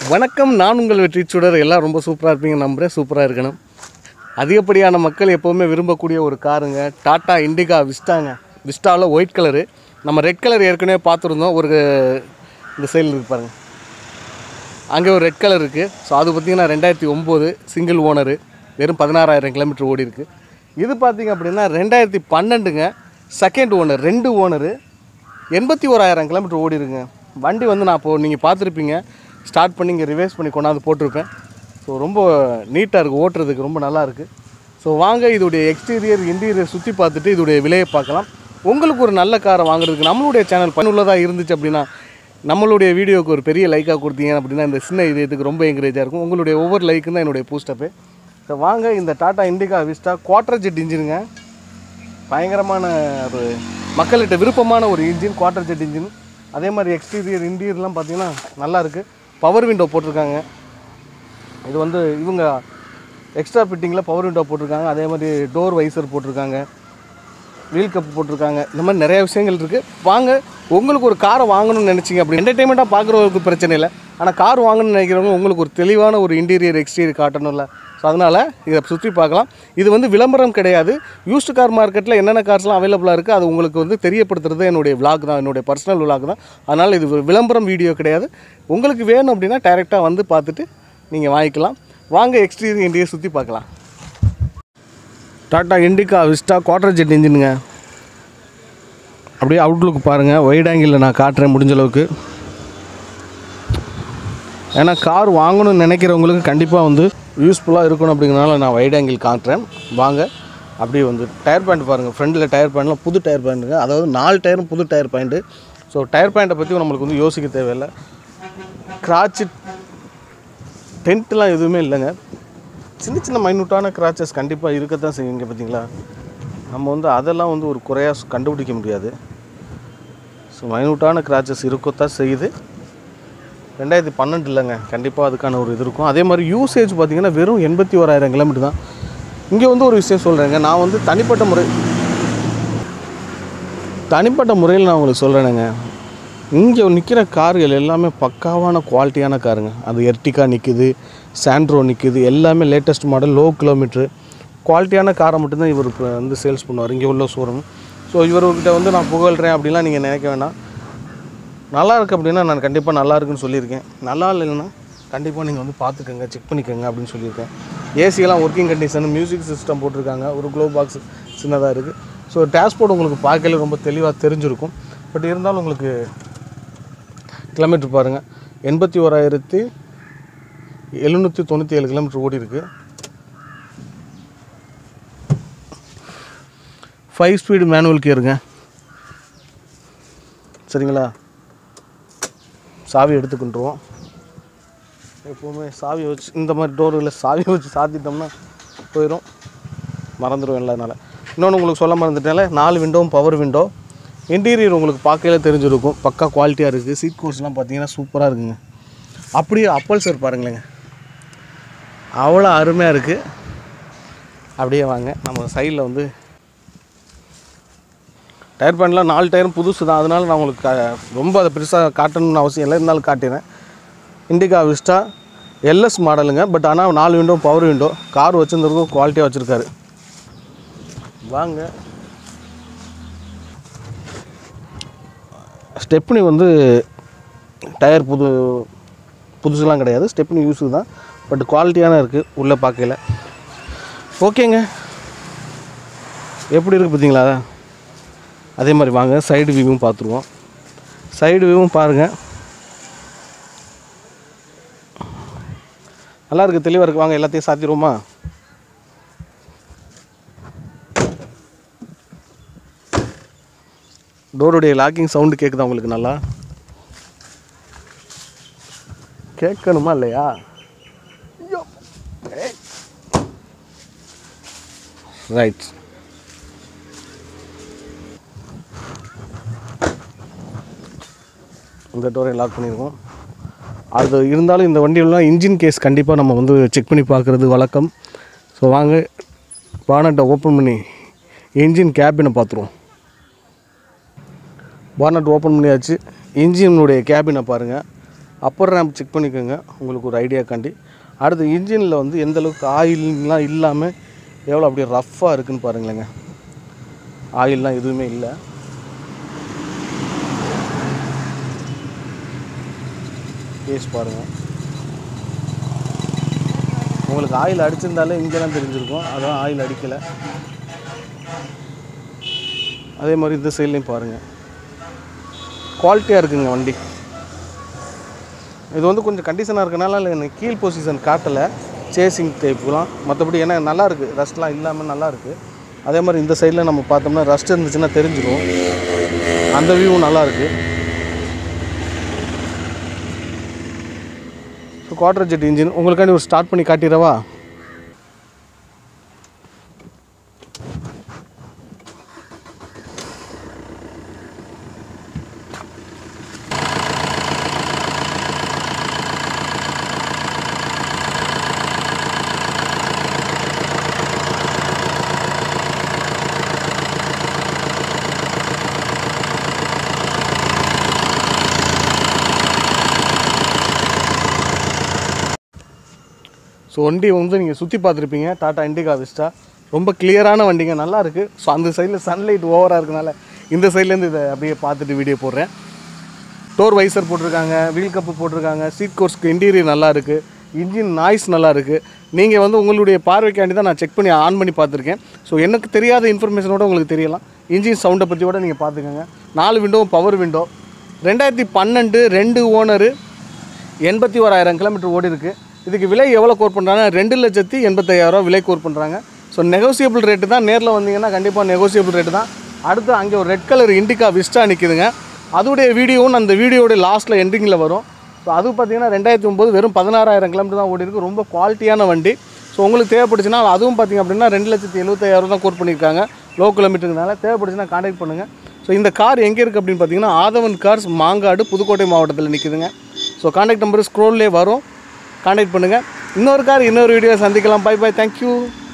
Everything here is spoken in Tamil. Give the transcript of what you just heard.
வணக்கம் நான் உங்கள் வெற்றி சுடர் எல்லாம் ரொம்ப சூப்பராக இருப்பீங்க நம்புகிறேன் சூப்பராக இருக்கணும் அதிகப்படியான மக்கள் எப்போவுமே விரும்பக்கூடிய ஒரு காருங்க டாட்டா இண்டிகா விஸ்டாங்க விஸ்டாவில் ஒயிட் கலரு நம்ம ரெட் கலர் ஏற்கனவே பார்த்துருந்தோம் ஒரு இந்த சைடில் இருக்கு பாருங்க அங்கே ஒரு ரெட் கலர் இருக்குது ஸோ அது பார்த்திங்கன்னா ரெண்டாயிரத்தி ஒம்பது சிங்கிள் ஓனரு வெறும் பதினாறாயிரம் கிலோமீட்டர் ஓடி இருக்கு இது பார்த்திங்க அப்படின்னா ரெண்டாயிரத்தி பன்னெண்டுங்க செகண்ட் ஓனர் ரெண்டு ஓனரு எண்பத்தி ஓராயிரம் கிலோமீட்டர் ஓடி இருக்குங்க வண்டி வந்து நான் இப்போது நீங்கள் பார்த்துருப்பீங்க ஸ்டார்ட் பண்ணி இங்கே ரிவைஸ் பண்ணி கொண்டாந்து போட்டிருப்பேன் ஸோ ரொம்ப நீட்டாக இருக்குது ஓட்டுறதுக்கு ரொம்ப நல்லா இருக்குது ஸோ வாங்க இதோடைய எக்ஸ்டீரியர் இன்டீரியர் சுற்றி பார்த்துட்டு இதோடைய விலையை பார்க்கலாம் உங்களுக்கு ஒரு நல்ல காரை வாங்குறதுக்கு நம்மளுடைய சேனல் பயனுள்ளதாக இருந்துச்சு அப்படின்னா நம்மளுடைய வீடியோவுக்கு ஒரு பெரிய லைக்காக கொடுத்தீங்க அப்படின்னா இந்த சின்ன இதயத்துக்கு ரொம்ப என்கரேஜாக இருக்கும் உங்களுடைய ஒவ்வொரு லைக்கும் தான் என்னுடைய பூஸ்டப்பு ஸோ வாங்க இந்த Tata Indica Vista quadrajet இன்ஜினுங்க பயங்கரமான ஒரு மக்கள்கிட்ட விருப்பமான ஒரு இன்ஜின் குவார்டர் ஜெட் இன்ஜின் அதே மாதிரி எக்ஸ்டீரியர் இன்டீரியர்லாம் பார்த்தீங்கன்னா நல்லா இருக்குது பவர் விண்டோ போட்டிருக்காங்க இது வந்து இவங்க எக்ஸ்ட்ரா ஃபிட்டிங்கில் பவர் விண்டோ போட்டிருக்காங்க அதே மாதிரி டோர் வைசர் போட்டிருக்காங்க வீல் கப் போட்டிருக்காங்க இந்த மாதிரி நிறைய விஷயங்கள் இருக்குது வாங்க உங்களுக்கு ஒரு காரை வாங்கணும்னு நினச்சிங்க அப்படி என்டர்டைன்மெண்ட்டாக பார்க்குறவங்களுக்கு பிரச்சனை இல்லை ஆனால் கார் வாங்கணும்னு நினைக்கிறவங்க உங்களுக்கு ஒரு தெளிவான ஒரு இன்டீரியர் எக்ஸ்டீரியர் காட்டணும்ல ஸோ அதனால் இதை சுற்றி பார்க்கலாம் இது வந்து விளம்பரம் கிடையாது யூஸ்டு கார் மார்க்கெட்டில் என்னென்ன கார்ஸ்லாம் அவைலபிளாக இருக்குது அது உங்களுக்கு வந்து தெரியப்படுத்துறது என்னுடைய விளாக் தான் என்னுடைய பர்சனல் விளாக் தான் அதனால் இது ஒரு விளம்பரம் வீடியோ கிடையாது உங்களுக்கு வேணும் அப்படின்னா டைரெக்டாக வந்து பார்த்துட்டு நீங்கள் வாங்கிக்கலாம் வாங்க எக்ஸ்டீரியர் இன்டீரியர் சுற்றி பார்க்கலாம் Tata Indica Vista quadrajet இன்ஜினுங்க அப்படியே அவுட்லுக் பாருங்கள் ஒயிட் ஆங்கிளில் நான் காட்டுறேன் முடிஞ்ச அளவுக்கு ஏன்னா கார் வாங்கணும்னு நினைக்கிறவங்களுக்கு கண்டிப்பாக வந்து யூஸ்ஃபுல்லாக இருக்கணும் அப்படிங்கிறனால நான் வைட் ஆங்கிள் காட்டுறேன் வாங்க அப்படியே வந்து டயர் பாயிண்ட் பாருங்கள் ஃப்ரண்ட்டில் டயர் பாயிண்ட்லாம் புது டயர் பாயிண்ட்டுங்க அதாவது நாலு டயரும் புது டயர் பாயிண்ட்டு ஸோ டயர் பாயிண்ட்டை பற்றி நம்மளுக்கு வந்து யோசிக்க தேவையில்லை கிராச்சு டென்ட்லாம் எதுவுமே இல்லைங்க சின்ன சின்ன மைனூட்டான கிராச்சஸ் கண்டிப்பாக இருக்கத்தான் செய்யும் இங்கே பார்த்தீங்களா நம்ம வந்து அதெல்லாம் வந்து ஒரு குறையாக கண்டுபிடிக்க முடியாது ஸோ மைனூட்டான கிராச்சஸ் இருக்கத்தான் செய்யுது ரெண்டாயிரத்தி பன்னெண்டு இல்லைங்க கண்டிப்பாக அதுக்கான ஒரு இது இருக்கும் அதே மாதிரி யூசேஜ் பார்த்தீங்கன்னா வெறும் எண்பத்தி ஓராயிரம் கிலோமீட்டர் தான் இங்கே வந்து ஒரு விஷயம் சொல்கிறேங்க நான் வந்து தனிப்பட்ட முறை தனிப்பட்ட முறையில் நான் உங்களுக்கு சொல்கிறேனுங்க இங்கே நிற்கிற கார்கள் எல்லாமே பக்காவான குவாலிட்டியான காருங்க அது எர்டிகா நிற்குது சாண்ட்ரோ நிற்குது எல்லாமே லேட்டஸ்ட் மாடல் லோ கிலோமீட்ரு குவாலிட்டியான காரை மட்டும்தான் இவர் இப்போ வந்து சேல்ஸ் பண்ணுவார் இங்கே உள்ள ஷோரூம் ஸோ இவர்கிட்ட வந்து நான் புகழ்கிறேன் அப்படிலாம் நீங்கள் நினைக்க வேண்டாம் நல்லா இருக்கு அப்படின்னா நான் கண்டிப்பாக நல்லா இருக்குன்னு சொல்லியிருக்கேன் நல்லா இல்லைன்னா கண்டிப்பாக நீங்கள் வந்து பார்த்துக்கோங்க செக் பண்ணிக்கோங்க அப்படின்னு சொல்லியிருக்கேன் ஏசியெல்லாம் ஒர்க்கிங் கண்டிஷன் மியூசிக் சிஸ்டம் போட்டிருக்காங்க ஒரு க்ளோ பாக்ஸ் சின்னதாக இருக்குது ஸோ டேஷ்போர்ட் உங்களுக்கு பார்க்கல ரொம்ப தெளிவாக தெரிஞ்சிருக்கும் பட் இருந்தாலும் உங்களுக்கு கிலோமீட்டர் பாருங்கள் எண்பத்தி ஓராயிரத்தி எழுநூற்றி தொண்ணூற்றி ஏழு கிலோமீட்டர் ஓடி இருக்கு ஃபைவ் ஸ்பீடு மேனுவல் கியருங்க சரிங்களா சாவி எடுத்துக்கிட்டுருவோம் எப்போவுமே சாவியை வச்சு இந்த மாதிரி டோர்களில் சாவியை வச்சு சாத்திட்டோம்னா போயிடும் மறந்துடும் எல்லாதனால இன்னொன்று உங்களுக்கு சொல்ல மறந்துட்டேன்ல நாலு விண்டோவும் பவர் விண்டோ இன்டீரியர் உங்களுக்கு பார்க்கையில தெரிஞ்சிருக்கும் பக்கா குவாலிட்டியாக இருக்குது சீட் கோர்ஸ்லாம் பார்த்தீங்கன்னா சூப்பராக இருக்குங்க அப்படியே அப்பல் சார் பாருங்களேங்க அவ்வளோ அருமையாக இருக்குது அப்படியே வாங்க நம்ம சைடில் வந்து டயர் பேண்ட்லாம் நாலு டயரும் புதுசு தான் அதனால நான் உங்களுக்கு கா- ரொம்ப அதை பெருசாக காட்டணும்னு அவசியம் இல்லை இருந்தாலும் காட்டினேன் இண்டிகா விஸ்டா எல்எஸ் மாடலுங்க பட் ஆனால் நாலு விண்டோ பவர் விண்டோ கார் வச்சுருந்தவருக்கும் குவாலிட்டியாக வச்சுருக்காரு வாங்க ஸ்டெப்னி வந்து டயர் புது புதுசுலாம் கிடையாது ஸ்டெப்னி யூஸு தான் பட் குவாலிட்டியான இருக்குது உள்ளே பார்க்கல ஓகேங்க எப்படி இருக்குது பார்த்தீங்களா அதே மாதிரி வாங்க சைடு வியூவும் பார்த்துருவோம் சைடு வியூவும் பாருங்கள் நல்லா இருக்குது தெளிவாக இருக்குது வாங்க எல்லாத்தையும் சாத்திடுவோமா டோருடைய லாக்கிங் சவுண்டு கேட்குதா உங்களுக்கு நல்லா கேட்கணுமா இல்லையா ரைட் இந்த டோரை லாக் பண்ணியிருக்கோம் அது இருந்தாலும் இந்த வண்டியிலலாம் இன்ஜின் கேஸ் கண்டிப்பாக நம்ம வந்து செக் பண்ணி பார்க்குறது வழக்கம் ஸோ வாங்க பானட்டை ஓப்பன் பண்ணி இன்ஜின் கேபினை பார்த்துருவோம் பானட் ஓப்பன் பண்ணியாச்சு இன்ஜினுடைய கேபினை பாருங்கள் அப்பர் ரேம்ப் செக் பண்ணிக்கோங்க உங்களுக்கு ஒரு ஐடியாக்காண்டி அடுத்து இன்ஜினில் வந்து எந்த அளவுக்கு ஆயில்லாம் இல்லாமல் எவ்வளோ அப்படியே ரஃப்பாக இருக்குன்னு பாருங்களேங்க ஆயில்லாம் எதுவுமே இல்லை கேஸ் பாருங்கள் உங்களுக்கு ஆயில் அடிச்சிருந்தாலே இங்கெல்லாம் தெரிஞ்சிருக்கும் அதான் ஆயில் அடிக்கலை அதே மாதிரி இந்த சைட்லேயும் பாருங்கள் குவாலிட்டியாக இருக்குங்க வண்டி இது வந்து கொஞ்சம் கண்டிஷனாக இருக்கனால எனக்கு கீழ் பொசிஷன் காட்டலை சேசிங் டைப்லாம் மற்றபடி ஏன்னா நல்லா இருக்குது ரஸ்ட்லாம் இல்லாமல் நல்லா இருக்குது அதே மாதிரி இந்த சைடில் நம்ம பார்த்தோம்னா ரஸ்ட் இருந்துச்சுன்னா தெரிஞ்சிடும் அந்த வியூவும் நல்லா இருக்குது ஸோ குவார்டர் ஜெட் இன்ஜின் உங்களுக்காண்டி ஒரு ஸ்டார்ட் பண்ணி காட்டிடவா ஸோ வண்டி வந்து நீங்கள் சுற்றி பார்த்துருப்பீங்க டாடா இண்டிகா விஸ்டா ரொம்ப கிளியரான வண்டிங்க நல்லா இருக்குது ஸோ அந்த சைடில் சன்லைட் ஓவராக இருக்கனால இந்த சைட்லேருந்து இதை அப்படியே பார்த்துட்டு வீடியோ போடுறேன் டோர் வைசர் போட்டிருக்காங்க வீல் கப்பு போட்டிருக்காங்க சீட் கோர்ஸ்க்கு இன்டீரியர் நல்லா இருக்குது இன்ஜின் நாய்ஸ் நல்லா இருக்குது நீங்கள் வந்து உங்களுடைய பார்வைக்காண்டி தான் நான் செக் பண்ணி ஆன் பண்ணி பார்த்துருக்கேன் ஸோ எனக்கு தெரியாத இன்ஃபர்மேஷனோட உங்களுக்கு தெரியலாம் இன்ஜின் சவுண்டை பற்றி கூட நீங்கள் பார்த்துக்கோங்க நாலு விண்டோவும் பவர் விண்டோ ரெண்டாயிரத்தி பன்னெண்டு ரெண்டு ஓனரு எண்பத்தி ஓராயிரம் கிலோமீட்டர் ஓடி இருக்கு இதுக்கு விலை எவ்வளோ கோட் பண்ணுறாங்க ரெண்டு லட்சத்தி எண்பத்தையாயிரம் விலை கோட் பண்ணுறாங்க ஸோ நெகோசியபிள் ரேட்டு தான் நேரில் வந்தீங்கன்னா கண்டிப்பாக நெகோசியபிள் ரேட்டு தான் அடுத்து அங்கே ஒரு ரெட் கலர் இண்டிகா விஸ்டா நிற்குதுங்க அதோடைய வீடியோவும் அந்த வீடியோடைய லாஸ்ட்டில் எண்டிங்கில் வரும் ஸோ அது பார்த்தீங்கன்னா ரெண்டாயிரத்தி ஒம்பது வெறும் பதினாறாயிரம் கிலோமீட்டர் தான் ஓடி இருக்கு ரொம்ப குவாலிட்டியான வண்டி ஸோ உங்களுக்கு தேவைப்படுச்சுன்னா அதுவும் பார்த்தீங்க அப்படின்னா ரெண்டு லட்சத்தி எழுபத்தாயிரம் தான் கோட் பண்ணியிருக்காங்க லோ கிலோமீட்டருக்குனால தேவைப்படுச்சுன்னா காண்டாக்ட் பண்ணுங்கள் ஸோ இந்த கார் எங்கே இருக்குது அப்படின்னு பார்த்தீங்கன்னா ஆதவன் கார்ஸ் மாங்காடு புதுக்கோட்டை மாவட்டத்தில் நிற்குதுங்க ஸோ காண்டாக்ட் நம்பர் ஸ்க்ரோல்லே வரும் காண்டாக்ட் பண்ணுங்கள் இன்னொரு கார் இன்னொரு வீடியோ சந்திக்கலாம் பை பை தேங்க்யூ